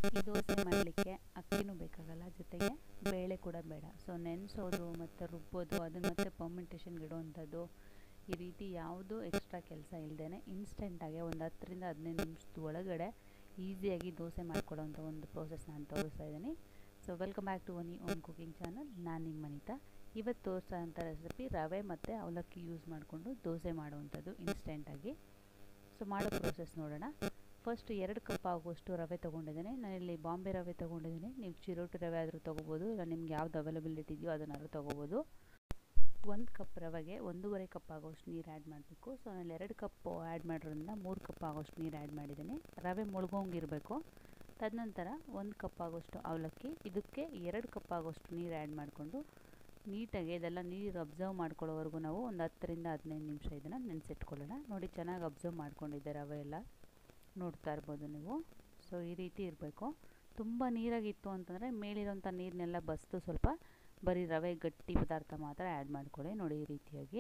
ಈ ದೋಸೆ ಮಾಡಲಿಕ್ಕೆ ಅಕ್ಕಿನೂ ಬೇಕಾಗಲ್ಲ ಜೊತೆಗೆ ಬೇಳೆ ಕೂಡ ಬೇಡ ಸೊ ನೆನೆಸೋದು ಮತ್ತು ರುಬ್ಬೋದು ಅದನ್ನು ಮತ್ತೆ ಪರ್ಮೆಂಟೇಷನ್ಗೆ ಇಡುವಂಥದ್ದು ಈ ರೀತಿ ಯಾವುದೂ ಎಕ್ಸ್ಟ್ರಾ ಕೆಲಸ ಇಲ್ಲದೇ ಇನ್ಸ್ಟೆಂಟಾಗಿ ಒಂದು ಹತ್ತರಿಂದ ಹದಿನೈದು ನಿಮಿಷದ ಒಳಗಡೆ ಈಸಿಯಾಗಿ ದೋಸೆ ಮಾಡ್ಕೊಳ್ಳೋವಂಥ ಒಂದು ಪ್ರೋಸೆಸ್ ನಾನು ತೋರಿಸ್ತಾ ಇದ್ದೀನಿ ಸೊ ವೆಲ್ಕಮ್ ಬ್ಯಾಕ್ ಟು ಒನಿ ಓನ್ ಕುಕಿಂಗ್ ಚಾನಲ್ ನಾನು ನಿಮ್ಮ ಮನಿತಾ ಇವತ್ತು ತೋರಿಸೋಂಥ ರೆಸಿಪಿ ರವೆ ಮತ್ತು ಅವಲಕ್ಕಿ ಯೂಸ್ ಮಾಡಿಕೊಂಡು ದೋಸೆ ಮಾಡುವಂಥದ್ದು ಇನ್ಸ್ಟೆಂಟಾಗಿ ಸೊ ಮಾಡೋ ಪ್ರೋಸೆಸ್ ನೋಡೋಣ ಫಸ್ಟ್ ಎರಡು ಕಪ್ ಆಗುವಷ್ಟು ರವೆ ತೊಗೊಂಡಿದ್ದೀನಿ ನಾನಿಲ್ಲಿ ಬಾಂಬೆ ರವೆ ತೊಗೊಂಡಿದ್ದೀನಿ ನೀವು ಚಿರೋಟಿ ರವೆ ಆದರೂ ತೊಗೋಬೋದು ಇಲ್ಲ ನಿಮ್ಗೆ ಯಾವ್ದು ಅವೈಲಬಿಲಿಟಿ ಇದೆಯೋ ಅದನ್ನಾದ್ರೂ ತೊಗೋಬೋದು ಒಂದು ಕಪ್ ರವೆಗೆ ಒಂದೂವರೆ ಕಪ್ ಆಗೋಷ್ಟು ನೀರು ಆ್ಯಡ್ ಮಾಡಬೇಕು ಸೊ ನಾನು ಎರಡು ಕಪ್ ಆ್ಯಡ್ ಮಾಡಿರೋದ್ರಿಂದ ಮೂರು ಕಪ್ ಆಗೋಷ್ಟು ನೀರು ಆ್ಯಡ್ ಮಾಡಿದ್ದೀನಿ ರವೆ ಮುಳುಗೋಂಗಿರಬೇಕು ತದನಂತರ ಒಂದು ಕಪ್ ಆಗೋಷ್ಟು ಅವಲಕ್ಕಿ ಇದಕ್ಕೆ ಎರಡು ಕಪ್ ಆಗೋಷ್ಟು ನೀರು ಆ್ಯಡ್ ಮಾಡಿಕೊಂಡು ನೀಟಾಗಿ ಇದೆಲ್ಲ ನೀರು ಅಬ್ಸರ್ವ್ ಮಾಡ್ಕೊಳ್ಳೋವರೆಗೂ ನಾವು ಒಂದು ಹತ್ತರಿಂದ ಹದಿನೈದು ನಿಮಿಷ ಇದನ್ನು ನೆನೆಸಿಟ್ಕೊಳ್ಳೋಣ ನೋಡಿ ಚೆನ್ನಾಗಿ ಅಬ್ಸರ್ವ್ ಮಾಡ್ಕೊಂಡಿದ್ದೆ ರವೆ ಎಲ್ಲ ನೋಡ್ತಾ ಇರ್ಬೋದು ನೀವು ಸೊ ಈ ರೀತಿ ಇರಬೇಕು ತುಂಬ ನೀರಾಗಿತ್ತು ಅಂತಂದರೆ ಮೇಲಿರೋಂಥ ನೀರನ್ನೆಲ್ಲ ಬಸ್ದು ಸ್ವಲ್ಪ ಬರೀ ರವೆ ಗಟ್ಟಿ ಪದಾರ್ಥ ಮಾತ್ರ ಆ್ಯಡ್ ಮಾಡ್ಕೊಳ್ಳಿ ನೋಡಿ ಈ ರೀತಿಯಾಗಿ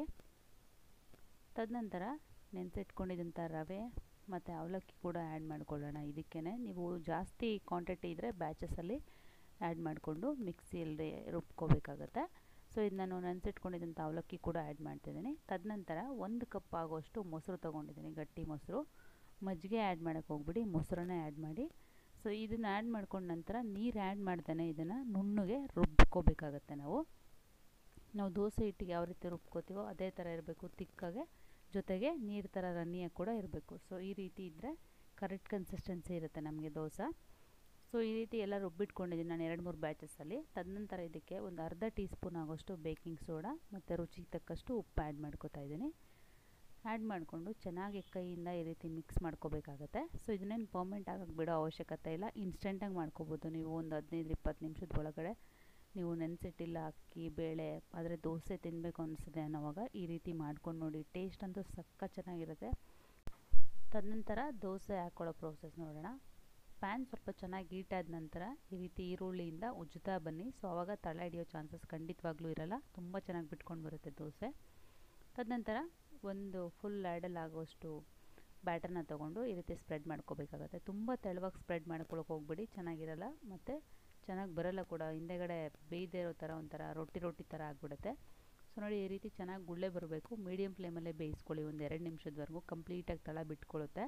ತದನಂತರ ನೆನೆಸಿಟ್ಕೊಂಡಿದ್ದಂಥ ರವೆ ಮತ್ತು ಅವಲಕ್ಕಿ ಕೂಡ ಆ್ಯಡ್ ಮಾಡ್ಕೊಳ್ಳೋಣ ಇದಕ್ಕೇ ನೀವು ಜಾಸ್ತಿ ಕ್ವಾಂಟಿಟಿ ಇದ್ದರೆ ಬ್ಯಾಚಸಲ್ಲಿ ಆ್ಯಡ್ ಮಾಡಿಕೊಂಡು ಮಿಕ್ಸಿಯಲ್ಲಿ ರುಬ್ಕೋಬೇಕಾಗತ್ತೆ ಸೊ ಇದು ನಾನು ನೆನೆಸಿಟ್ಕೊಂಡಿದ್ದಂಥ ಅವಲಕ್ಕಿ ಕೂಡ ಆ್ಯಡ್ ಮಾಡ್ತಿದ್ದೀನಿ ತದನಂತರ ಒಂದು ಕಪ್ ಆಗೋಷ್ಟು ಮೊಸರು ತೊಗೊಂಡಿದ್ದೀನಿ ಗಟ್ಟಿ ಮೊಸರು ಮಜ್ಜಿಗೆ ಆ್ಯಡ್ ಮಾಡೋಕ್ಕೆ ಹೋಗ್ಬಿಡಿ ಮೊಸರನ್ನೇ ಆ್ಯಡ್ ಮಾಡಿ ಸೊ ಇದನ್ನು ಆ್ಯಡ್ ಮಾಡ್ಕೊಂಡ ನಂತರ ನೀರು ಆ್ಯಡ್ ಮಾಡ್ತಾನೆ ಇದನ್ನು ನುಣ್ಣಗೆ ರುಬ್ಕೋಬೇಕಾಗತ್ತೆ ನಾವು ನಾವು ದೋಸೆ ಹಿಟ್ಟಿಗೆ ಯಾವ ರೀತಿ ರುಬ್ಕೋತೀವೋ ಅದೇ ಥರ ಇರಬೇಕು ತಿಕ್ಕಾಗೆ ಜೊತೆಗೆ ನೀರು ಥರ ರನ್ನಿಯಾಗಿ ಕೂಡ ಇರಬೇಕು ಸೊ ಈ ರೀತಿ ಇದ್ದರೆ ಕರೆಕ್ಟ್ ಕನ್ಸಿಸ್ಟೆನ್ಸಿ ಇರುತ್ತೆ ನಮಗೆ ದೋಸೆ ಸೊ ಈ ರೀತಿ ಎಲ್ಲ ರುಬ್ಬಿಟ್ಕೊಂಡಿದ್ದೀನಿ ನಾನು ಎರಡು ಮೂರು ಬ್ಯಾಚಸಲ್ಲಿ ತದನಂತರ ಇದಕ್ಕೆ ಒಂದು ಅರ್ಧ ಟೀ ಸ್ಪೂನ್ ಆಗೋಷ್ಟು ಬೇಕಿಂಗ್ ಸೋಡಾ ಮತ್ತು ರುಚಿಗೆ ತಕ್ಕಷ್ಟು ಉಪ್ಪು ಆ್ಯಡ್ ಮಾಡ್ಕೋತಾ ಇದ್ದೀನಿ ಆ್ಯಡ್ ಮಾಡಿಕೊಂಡು ಚೆನ್ನಾಗಿ ಕೈಯಿಂದ ಈ ರೀತಿ ಮಿಕ್ಸ್ ಮಾಡ್ಕೋಬೇಕಾಗತ್ತೆ ಸೊ ಇದನ್ನೇನು ಪರ್ಮೆಂಟ್ ಆಗಕ್ಕೆ ಬಿಡೋ ಅವಶ್ಯಕತೆ ಇಲ್ಲ ಇನ್ಸ್ಟೆಂಟಾಗಿ ಮಾಡ್ಕೋಬೋದು ನೀವು ಒಂದು ಹದಿನೈದು ಇಪ್ಪತ್ತು ನಿಮಿಷದ ಒಳಗಡೆ ನೀವು ನೆನೆಸಿಟ್ಟಿಲ್ಲ ಅಕ್ಕಿ ಬೇಳೆ ಆದರೆ ದೋಸೆ ತಿನ್ನಬೇಕು ಅನಿಸಿದೆ ಅನ್ನೋವಾಗ ಈ ರೀತಿ ಮಾಡ್ಕೊಂಡು ನೋಡಿ ಟೇಸ್ಟ್ ಅಂತೂ ಸಕ್ಕ ಚೆನ್ನಾಗಿರುತ್ತೆ ತದನಂತರ ದೋಸೆ ಹಾಕ್ಕೊಳ್ಳೋ ಪ್ರೋಸೆಸ್ ನೋಡೋಣ ಪ್ಯಾನ್ ಸ್ವಲ್ಪ ಚೆನ್ನಾಗಿ ಹೀಟಾದ ನಂತರ ಈ ರೀತಿ ಈರುಳ್ಳಿಯಿಂದ ಉಜ್ಜುತ್ತಾ ಬನ್ನಿ ಸೊ ಆವಾಗ ತಳ ಹಿಡಿಯೋ ಚಾನ್ಸಸ್ ಖಂಡಿತವಾಗ್ಲೂ ಇರಲ್ಲ ತುಂಬ ಚೆನ್ನಾಗಿ ಬಿಟ್ಕೊಂಡು ಬರುತ್ತೆ ದೋಸೆ ತದನಂತರ ಒಂದು ಫುಲ್ ಲ್ಯಾಡಲ್ ಆಗೋಷ್ಟು ಬ್ಯಾಟರ್ನ ತೊಗೊಂಡು ಈ ರೀತಿ ಸ್ಪ್ರೆಡ್ ಮಾಡ್ಕೋಬೇಕಾಗತ್ತೆ ತುಂಬ ತೆಳುವಾಗಿ ಸ್ಪ್ರೆಡ್ ಮಾಡ್ಕೊಳಕ್ಕೆ ಹೋಗ್ಬಿಡಿ ಚೆನ್ನಾಗಿರಲ್ಲ ಮತ್ತು ಚೆನ್ನಾಗಿ ಬರಲ್ಲ ಕೂಡ ಹಿಂದೆಗಡೆ ಬೇಯ್ದೇ ಇರೋ ಥರ ಒಂಥರ ರೊಟ್ಟಿ ರೊಟ್ಟಿ ಥರ ಆಗಿಬಿಡುತ್ತೆ ಸೊ ನೋಡಿ ಈ ರೀತಿ ಚೆನ್ನಾಗಿ ಗುಳ್ಳೆ ಬರಬೇಕು ಮೀಡಿಯಮ್ ಫ್ಲೇಮಲ್ಲೇ ಬೇಯಿಸ್ಕೊಳ್ಳಿ ಒಂದು ಎರಡು ನಿಮಿಷದವರೆಗೂ ಕಂಪ್ಲೀಟಾಗಿ ತಳ ಬಿಟ್ಕೊಳ್ಳುತ್ತೆ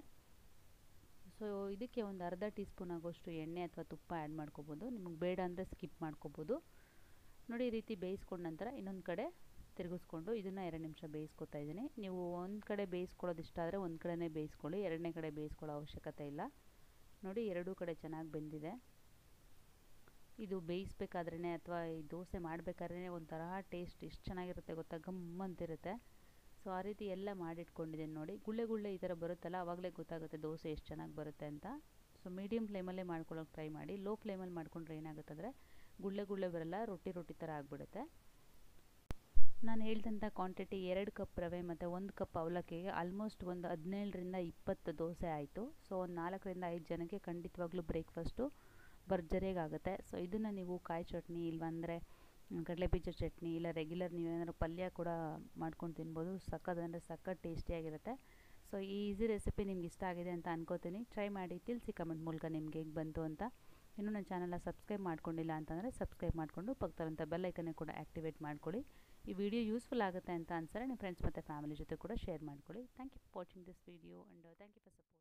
ಸೊ ಇದಕ್ಕೆ ಒಂದು ಅರ್ಧ ಟೀ ಸ್ಪೂನ್ ಆಗೋಷ್ಟು ಎಣ್ಣೆ ಅಥವಾ ತುಪ್ಪ ಆ್ಯಡ್ ಮಾಡ್ಕೋಬೋದು ನಿಮಗೆ ಬೇಡ ಅಂದರೆ ಸ್ಕಿಪ್ ಮಾಡ್ಕೋಬೋದು ನೋಡಿ ಈ ರೀತಿ ಬೇಯಿಸ್ಕೊಂಡ ನಂತರ ಇನ್ನೊಂದು ಕಡೆ ತಿರುಗಿಸ್ಕೊಂಡು ಇದನ್ನು ಎರಡು ನಿಮಿಷ ಬೇಯಿಸ್ಕೊತಾ ಇದ್ದೀನಿ ನೀವು ಒಂದು ಕಡೆ ಬೇಯಿಸ್ಕೊಳ್ಳೋದು ಇಷ್ಟ ಆದರೆ ಒಂದು ಕಡೆನೇ ಬೇಯಿಸ್ಕೊಳ್ಳಿ ಎರಡನೇ ಕಡೆ ಬೇಯಿಸ್ಕೊಳ್ಳೋ ಅವಶ್ಯಕತೆ ಇಲ್ಲ ನೋಡಿ ಎರಡೂ ಕಡೆ ಚೆನ್ನಾಗಿ ಬೆಂದಿದೆ ಇದು ಬೇಯಿಸ್ಬೇಕಾದ್ರೇ ಅಥವಾ ಈ ದೋಸೆ ಮಾಡಬೇಕಾದ್ರೇ ಒಂಥರ ಟೇಸ್ಟ್ ಎಷ್ಟು ಚೆನ್ನಾಗಿರುತ್ತೆ ಗೊತ್ತಾ ಗಮ್ ಅಂತಿರುತ್ತೆ ಸೊ ಆ ರೀತಿ ಎಲ್ಲ ಮಾಡಿಟ್ಕೊಂಡಿದ್ದೀನಿ ನೋಡಿ ಗುಳ್ಳೆ ಗುಳ್ಳೆ ಈ ಥರ ಬರುತ್ತಲ್ಲ ಆವಾಗಲೇ ಗೊತ್ತಾಗುತ್ತೆ ದೋಸೆ ಎಷ್ಟು ಚೆನ್ನಾಗಿ ಬರುತ್ತೆ ಅಂತ ಸೊ ಮೀಡಿಯಮ್ ಫ್ಲೇಮಲ್ಲೇ ಮಾಡ್ಕೊಳ್ಳೋಕೆ ಟ್ರೈ ಮಾಡಿ ಲೋ ಫ್ಲೇಮಲ್ಲಿ ಮಾಡ್ಕೊಂಡ್ರೆ ಏನಾಗುತ್ತೆ ಅಂದರೆ ಗುಳ್ಳೆ ಗುಳ್ಳೆ ಬರಲ್ಲ ರೊಟ್ಟಿ ರೊಟ್ಟಿ ಥರ ಆಗಿಬಿಡುತ್ತೆ ನಾನು ಹೇಳಿದಂಥ ಕ್ವಾಂಟಿಟಿ ಎರಡು ಕಪ್ ರವೆ ಮತ್ತು ಒಂದು ಕಪ್ ಅವಲಕ್ಕಿಗೆ ಆಲ್ಮೋಸ್ಟ್ ಒಂದು ಹದಿನೇಳರಿಂದ ಇಪ್ಪತ್ತು ದೋಸೆ ಆಯಿತು ಸೊ ಒಂದು ನಾಲ್ಕರಿಂದ ಐದು ಜನಕ್ಕೆ ಖಂಡಿತವಾಗ್ಲೂ ಬ್ರೇಕ್ಫಾಸ್ಟು ಭರ್ಜರಿಯಾಗುತ್ತೆ ಸೊ ಇದನ್ನು ನೀವು ಕಾಯಿ ಚಟ್ನಿ ಇಲ್ವಂದರೆ ಕಡಲೆಬೀಜ ಚಟ್ನಿ ಇಲ್ಲ ರೆಗ್ಯುಲರ್ ನೀವೇನಾದ್ರು ಪಲ್ಯ ಕೂಡ ಮಾಡ್ಕೊಂಡು ತಿನ್ಬೋದು ಸಕ್ಕತ್ ಅಂದರೆ ಸಕ್ಕತ್ ಟೇಸ್ಟಿಯಾಗಿರುತ್ತೆ ಸೊ ಈ ಈಸಿ ರೆಸಿಪಿ ನಿಮ್ಗೆ ಇಷ್ಟ ಆಗಿದೆ ಅಂತ ಅನ್ಕೋತೀನಿ ಟ್ರೈ ಮಾಡಿ ತಿಳಿಸಿ ಕಮೆಂಟ್ ಮೂಲಕ ನಿಮ್ಗೆ ಹೇಗೆ ಬಂತು ಅಂತ ಇನ್ನೂ ನನ್ನ ಚಾನಲ್ನ ಸಬ್ಸ್ಕ್ರೈಬ್ ಮಾಡ್ಕೊಂಡಿಲ್ಲ ಅಂತಂದರೆ ಸಬ್ಸ್ಕ್ರೈಬ್ ಮಾಡಿಕೊಂಡು ಪಕ್ಕದಲ್ಲಂಥ ಬೆಲ್ಲೈಕನ್ನೇ ಕೂಡ ಆ್ಯಕ್ಟಿವೇಟ್ ಮಾಡ್ಕೊಳ್ಳಿ ಈ ವಿಡಿಯೋ ಯೂಸ್ಫುಲ್ ಆಗುತ್ತೆ ಅಂತ ಅನ್ಸರೆ ನಿಮ್ಮ ಫ್ರೆಂಡ್ಸ್ ಮತ್ತು ಫ್ಯಾಮಿಲಿ ಜೊತೆ ಕೂಡ ಶೇರ್ ಮಾಡ್ಕೊಳ್ಳಿ thank you for watching this video and thank you for support